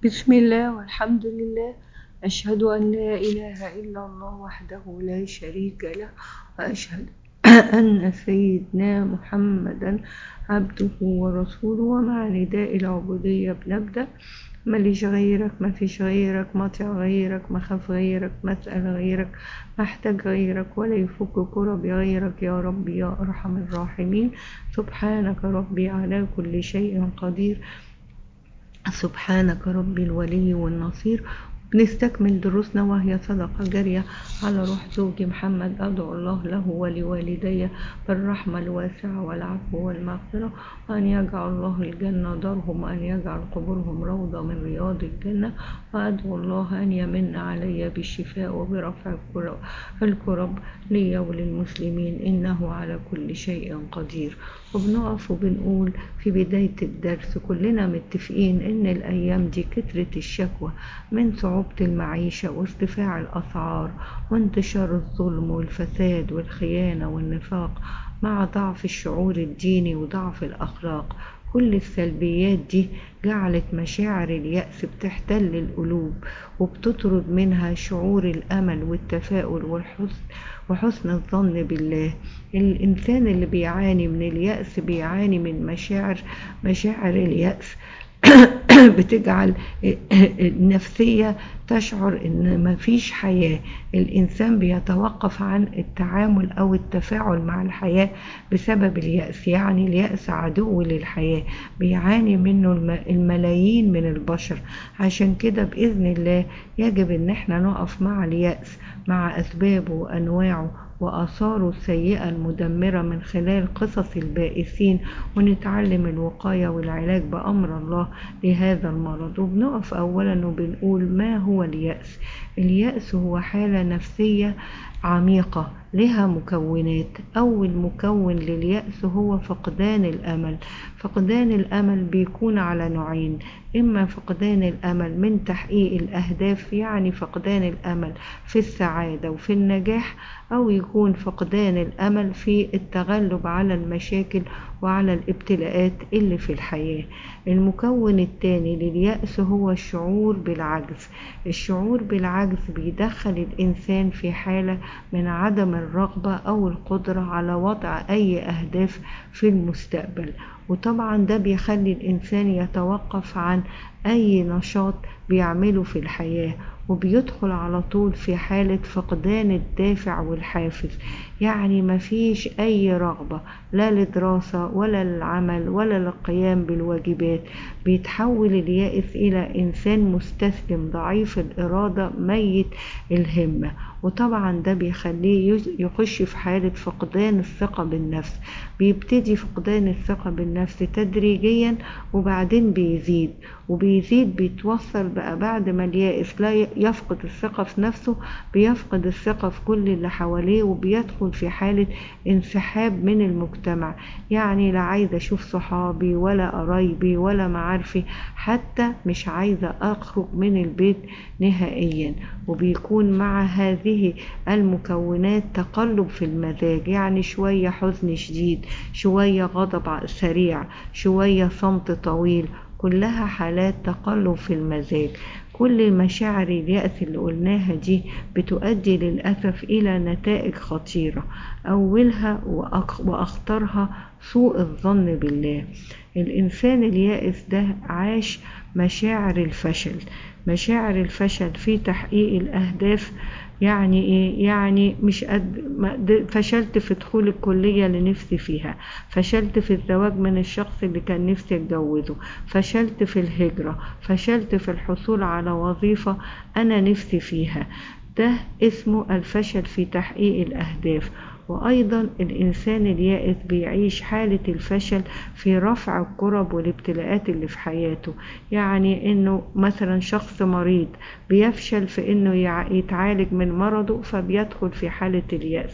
بسم الله والحمد لله أشهد أن لا إله إلا الله وحده لا شريك له وأشهد أن سيدنا محمدا عبده ورسوله ومع نداء العبودية بنبدأ ماليش غيرك ما فيش غيرك مطيع غيرك مخاف غيرك مسأل غيرك محتاج غيرك ولا يفك كرب غيرك يا رب يا أرحم الراحمين سبحانك ربي على كل شيء قدير سبحانك ربي الولي والنصير بنستكمل دروسنا وهي صدقة جارية على روح زوجي محمد أدعو الله له ولوالدي بالرحمة الواسعة والعفو والمغفرة وأن يجعل الله الجنة دارهم وأن يجعل قبورهم روضة من رياض الجنة وأدعو الله أن يمن علي بالشفاء وبرفع الكرب لي وللمسلمين إنه على كل شيء قدير وبنقف وبنقول في بداية الدرس كلنا متفقين إن الأيام دي كترة الشكوى من صعوبة المعيشة وارتفاع الأسعار وانتشار الظلم والفساد والخيانة والنفاق مع ضعف الشعور الديني وضعف الأخلاق كل السلبيات دي جعلت مشاعر اليأس بتحتل القلوب وبتطرد منها شعور الأمل والتفاؤل والحزن وحسن الظن بالله الإنسان اللي بيعاني من اليأس بيعاني من مشاعر مشاعر اليأس بتجعل النفسية تشعر ان مفيش حياة الانسان بيتوقف عن التعامل او التفاعل مع الحياة بسبب اليأس يعني اليأس عدو للحياة بيعاني منه الملايين من البشر عشان كده بإذن الله يجب ان احنا نقف مع اليأس مع اسبابه وانواعه وآثاره السيئة المدمرة من خلال قصص البائسين ونتعلم الوقاية والعلاج بأمر الله لهذا المرض وبنقف أولا وبنقول ما هو اليأس اليأس هو حالة نفسية عميقة لها مكونات أول مكون لليأس هو فقدان الأمل فقدان الأمل بيكون على نوعين إما فقدان الأمل من تحقيق الأهداف يعني فقدان الأمل في السعادة وفي النجاح أو يكون فقدان الأمل في التغلب على المشاكل وعلى الابتلاءات اللي في الحياة المكون الثاني لليأس هو الشعور بالعجز الشعور بالعجز بيدخل الإنسان في حالة من عدم الرغبة أو القدرة على وضع أي أهداف في المستقبل وطبعا ده بيخلي الإنسان يتوقف عن أي نشاط بيعمله في الحياة وبيدخل على طول في حالة فقدان الدافع والحافز يعني مفيش أي رغبة لا لدراسة ولا للعمل ولا للقيام بالواجبات بيتحول اليائس إلى إنسان مستسلم ضعيف الإرادة ميت الهمة وطبعا ده بيخليه يخش في حالة فقدان الثقة بالنفس بيبتدي فقدان الثقة بالنفس تدريجيا وبعدين بيزيد وبيزيد بيتوصل بقى بعد ما اليائس لا يفقد الثقة في نفسه بيفقد الثقة في كل اللي حواليه وبيدخل في حالة انسحاب من المجتمع يعني لا عايزة أشوف صحابي ولا قرايبي ولا معارفي حتى مش عايزة أخرج من البيت نهائيا وبيكون مع هذه المكونات تقلب في المزاج يعني شوية حزن شديد شوية غضب سريع شوية صمت طويل كلها حالات تقلب في المزاج كل مشاعر اليأس اللي قلناها دي بتؤدي للأسف إلى نتائج خطيرة أولها وأخطرها سوء الظن بالله الإنسان اليائس ده عاش مشاعر الفشل مشاعر الفشل في تحقيق الأهداف يعني ايه يعني مش قد فشلت في دخول الكلية اللي نفسي فيها فشلت في الزواج من الشخص اللي كان نفسي اتجوزه فشلت في الهجرة فشلت في الحصول على وظيفة انا نفسي فيها ده اسمه الفشل في تحقيق الاهداف وأيضا الإنسان اليائس بيعيش حالة الفشل في رفع الكرب والابتلاءات اللي في حياته يعني إنه مثلا شخص مريض بيفشل في إنه يتعالج من مرضه فبيدخل في حالة اليأس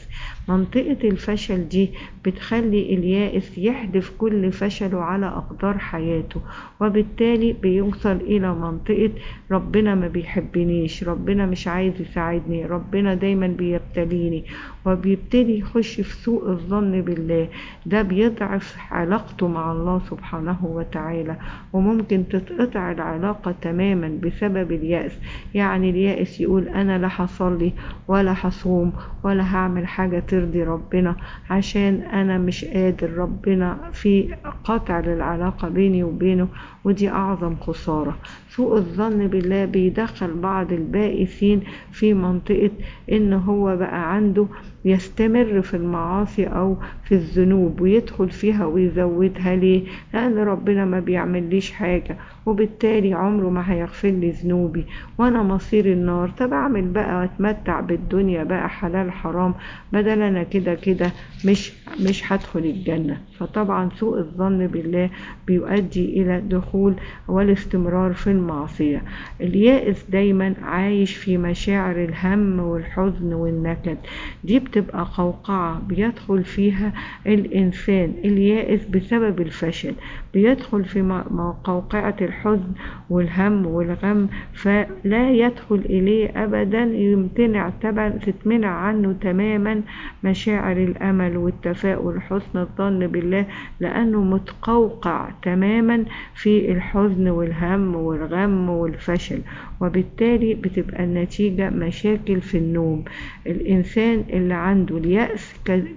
منطقة الفشل دي بتخلي اليائس يحدف كل فشله على أقدار حياته وبالتالي بيوصل إلى منطقة ربنا ما بيحبنيش ربنا مش عايز يساعدني ربنا دايما بيبتليني وبيبتدي يخش في سوء الظن بالله ده بيضعف علاقته مع الله سبحانه وتعالى وممكن تتقطع العلاقة تماما بسبب اليأس يعني اليائس يقول أنا لا هصلي ولا هصوم ولا هعمل حاجة ترضي ربنا عشان أنا مش قادر ربنا في قطع للعلاقة بيني وبينه ودي أعظم خسارة سوء الظن بالله بيدخل بعض البائسين في منطقة إن هو بقى عنده يستمر في المعاصي أو في الذنوب ويدخل فيها ويزودها ليه لأن ربنا ما بيعمليش حاجة وبالتالي عمره ما هيغفر لي ذنوبي وانا مصير النار طب اعمل بقى واتمتع بالدنيا بقى حلال حرام بدل انا كده كده مش مش هدخل الجنة فطبعا سوء الظن بالله بيؤدي الى دخول والاستمرار في المعصية اليائس دايما عايش في مشاعر الهم والحزن والنكد دي بتبقى قوقعة بيدخل فيها الإنسان اليائس بسبب الفشل بيدخل في قوقعة الحزن والهم والغم فلا يدخل إليه أبدا يمتنع تتمنع عنه تماما مشاعر الأمل والتفاؤل حسن الظن بالله لأنه متقوقع تماما في الحزن والهم والغم والفشل وبالتالي بتبقى النتيجة مشاكل في النوم الإنسان اللي عنده اليأس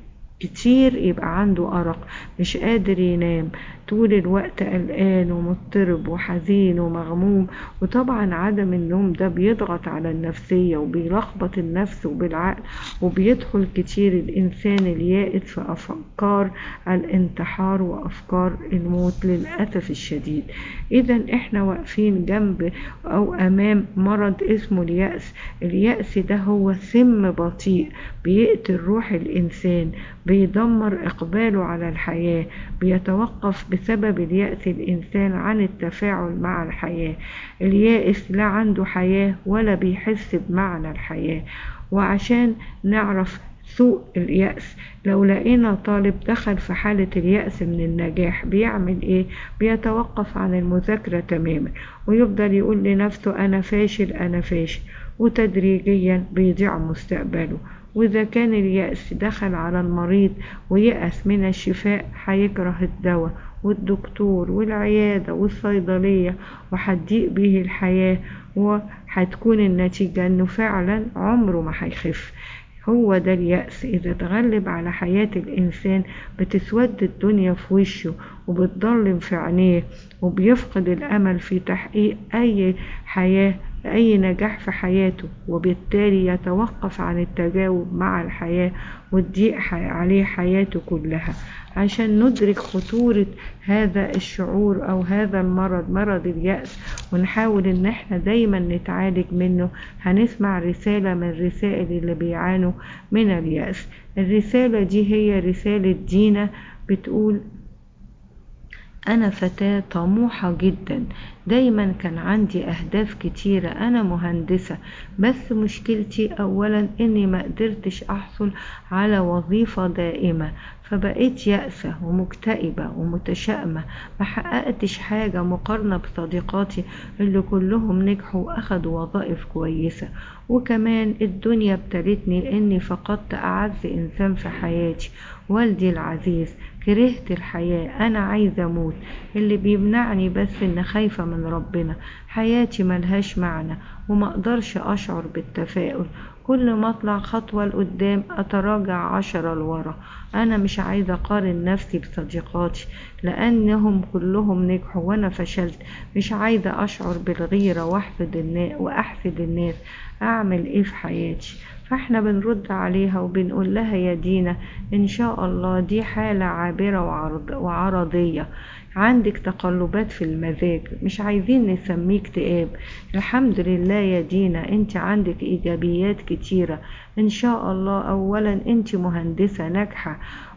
كتير يبقى عنده أرق مش قادر ينام طول الوقت قلقان ومضطرب وحزين ومغموم وطبعا عدم النوم ده بيضغط على النفسية وبيلخبط النفس وبالعقل وبيدخل كتير الإنسان اليائس في أفكار الانتحار وأفكار الموت للأسف الشديد إذا إحنا واقفين جنب أو أمام مرض اسمه اليأس اليأس ده هو سم بطيء بيقتل روح الإنسان بيدمر إقباله على الحياة بيتوقف بسبب اليأس الإنسان عن التفاعل مع الحياة اليائس لا عنده حياة ولا بيحس بمعنى الحياة وعشان نعرف سوء اليأس لو لقينا طالب دخل في حالة اليأس من النجاح بيعمل ايه بيتوقف عن المذاكرة تماما ويفضل يقول لنفسه انا فاشل انا فاشل وتدريجيا بيضيع مستقبله وإذا كان اليأس دخل على المريض ويأس من الشفاء هيكره الدواء والدكتور والعيادة والصيدلية وهتضيق به الحياة وهتكون النتيجة انه فعلا عمره ما هيخف هو ده اليأس إذا تغلب على حياة الإنسان بتسود الدنيا في وشه وبتضلم في عينيه وبيفقد الأمل في تحقيق أي حياة أي نجاح في حياته وبالتالي يتوقف عن التجاوب مع الحياة وتضيق عليه حياته كلها عشان ندرك خطورة هذا الشعور أو هذا المرض مرض اليأس ونحاول إن احنا دايما نتعالج منه هنسمع رسالة من رسائل اللي بيعانوا من اليأس الرسالة دي هي رسالة دينا بتقول أنا فتاة طموحة جدا دايما كان عندي أهداف كتيرة أنا مهندسة بس مشكلتي أولا إني ما قدرتش أحصل على وظيفة دائمة فبقيت يأسة ومكتئبة ومتشائمة ما حققتش حاجة مقارنة بصديقاتي اللي كلهم نجحوا وأخدوا وظائف كويسة وكمان الدنيا ابتلتني لأني فقدت أعز إنسان في حياتي والدي العزيز كرهت الحياة أنا عايزة أموت اللي بيمنعني بس إن خايفة من ربنا حياتي ملهاش معنى وما أقدرش أشعر بالتفاؤل كل ما أطلع خطوة لقدام أتراجع عشرة لورا أنا مش عايزة أقارن نفسي بصديقاتي لأنهم كلهم نجحوا وأنا فشلت مش عايزة أشعر بالغيرة وأحسد الناس وأحسد الناس أعمل إيه في حياتي فاحنا بنرد عليها وبنقول لها يا دينا ان شاء الله دي حالة عابرة وعرض وعرضية عندك تقلبات في المزاج مش عايزين نسميه اكتئاب الحمد لله يا دينا انت عندك ايجابيات كتيرة ان شاء الله اولا انت مهندسة ناجحة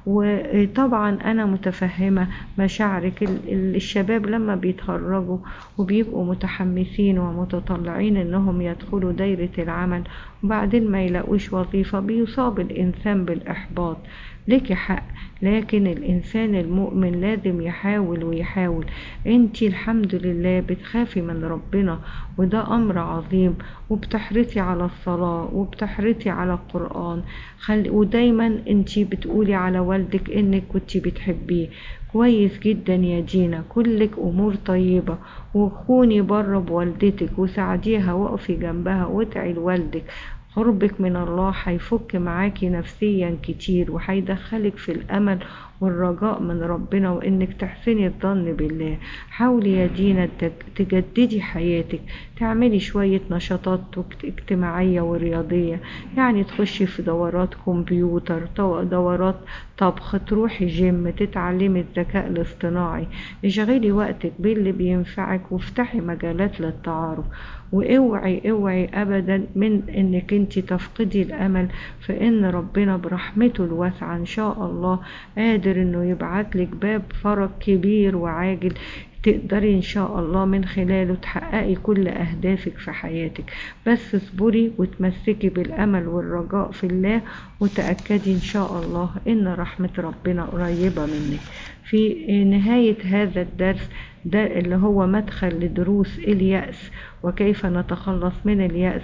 وطبعا انا متفهمة مشاعرك الشباب لما بيتخرجوا وبيبقوا متحمسين ومتطلعين انهم يدخلوا دايرة العمل وبعدين ما يلاقوش وظيفة بيصاب الانسان بالاحباط لك حق لكن الإنسان المؤمن لازم يحاول ويحاول انت الحمد لله بتخافي من ربنا وده أمر عظيم وبتحرصي على الصلاة وبتحرصي على القرآن خل... ودايما انت بتقولي على والدك انك كنت بتحبيه كويس جدا يا دينا كلك أمور طيبة وخوني بره بوالدتك وساعديها وقفي جنبها وادعي لوالدك قربك من الله هيفك معاكي نفسيا كتير وهيدخلك في الأمل والرجاء من ربنا وإنك تحسني الظن بالله حاولي يا دينا تجددي حياتك تعملي شوية نشاطات اجتماعية ورياضية يعني تخشي في دورات كمبيوتر دورات طبخ تروحي جيم تتعلمي الذكاء الاصطناعي اشغلي وقتك باللي بينفعك وافتحي مجالات للتعارف واوعي اوعي ابدا من انك انت تفقدي الامل في ان ربنا برحمته الواسعة ان شاء الله قادر انه يبعتلك باب فرج كبير وعاجل تقدري ان شاء الله من خلاله تحققي كل اهدافك في حياتك بس اصبري وتمسكي بالامل والرجاء في الله وتأكدي ان شاء الله ان رحمة ربنا قريبة منك في نهاية هذا الدرس ده اللي هو مدخل لدروس اليأس وكيف نتخلص من اليأس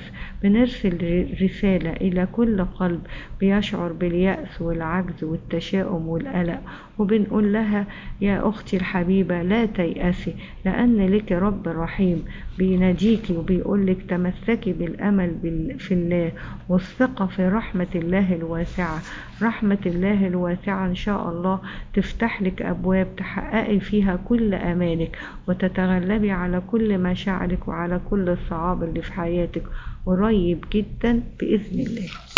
بنرسل رسالة إلى كل قلب بيشعر باليأس والعجز والتشاؤم والقلق وبنقول لها يا أختي الحبيبة لا تيأسي لأن لك رب رحيم بيناديكي وبيقولك تمسكي بالأمل في الله والثقة في رحمة الله الواسعة رحمة الله الواسعة إن شاء الله تفتح لك أبواب تحققي فيها كل أمالك وتتغلبي على كل مشاعرك وعلى كل الصعاب اللي في حياتك قريب جدا بإذن الله